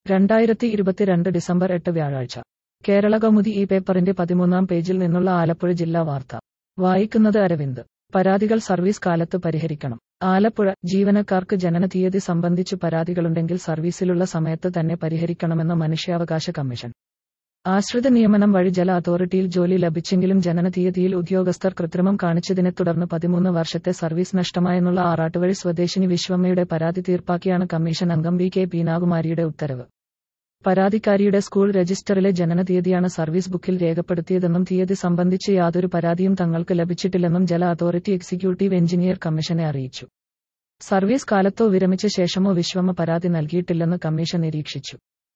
രണ്ടായിരത്തി ഇരുപത്തിരണ്ട് ഡിസംബർ എട്ട് വ്യാഴാഴ്ച കേരള കൗമുദി ഈ പേപ്പറിന്റെ പതിമൂന്നാം പേജിൽ നിന്നുള്ള ആലപ്പുഴ ജില്ലാ വാർത്ത വായിക്കുന്നത് അരവിന്ദ് പരാതികൾ സർവീസ് കാലത്ത് പരിഹരിക്കണം ആലപ്പുഴ ജീവനക്കാർക്ക് ജനന തീയതി സംബന്ധിച്ചു പരാതികളുണ്ടെങ്കിൽ സർവീസിലുള്ള സമയത്ത് തന്നെ പരിഹരിക്കണമെന്ന് മനുഷ്യാവകാശ കമ്മീഷൻ ആശ്രിത നിയമനം വഴി ജല അതോറിറ്റിയിൽ ജോലി ലഭിച്ചെങ്കിലും ജനന തീയതിയിൽ ഉദ്യോഗസ്ഥർ കൃത്രിമം കാണിച്ചതിനെ തുടർന്ന് പതിമൂന്ന് വർഷത്തെ സർവീസ് നഷ്ടമായെന്നുള്ള ആറാട്ടുവഴി സ്വദേശിനി വിശ്വമ്മയുടെ പരാതി തീർപ്പാക്കിയാണ് കമ്മീഷൻ അംഗം വി കെ പീനാകുമാരിയുടെ ഉത്തരവ് പരാതിക്കാരിയുടെ സ്കൂൾ രജിസ്റ്ററിലെ ജനനതീയതിയാണ് സർവീസ് ബുക്കിൽ രേഖപ്പെടുത്തിയതെന്നും തീയതി സംബന്ധിച്ച് യാതൊരു പരാതിയും തങ്ങൾക്ക് ലഭിച്ചിട്ടില്ലെന്നും ജല അതോറിറ്റി എക്സിക്യൂട്ടീവ് എഞ്ചിനീയർ കമ്മീഷനെ അറിയിച്ചു സർവീസ് കാലത്തോ വിരമിച്ച ശേഷമോ വിശ്വമ്മ പരാതി നൽകിയിട്ടില്ലെന്ന് കമ്മീഷൻ നിരീക്ഷിച്ചു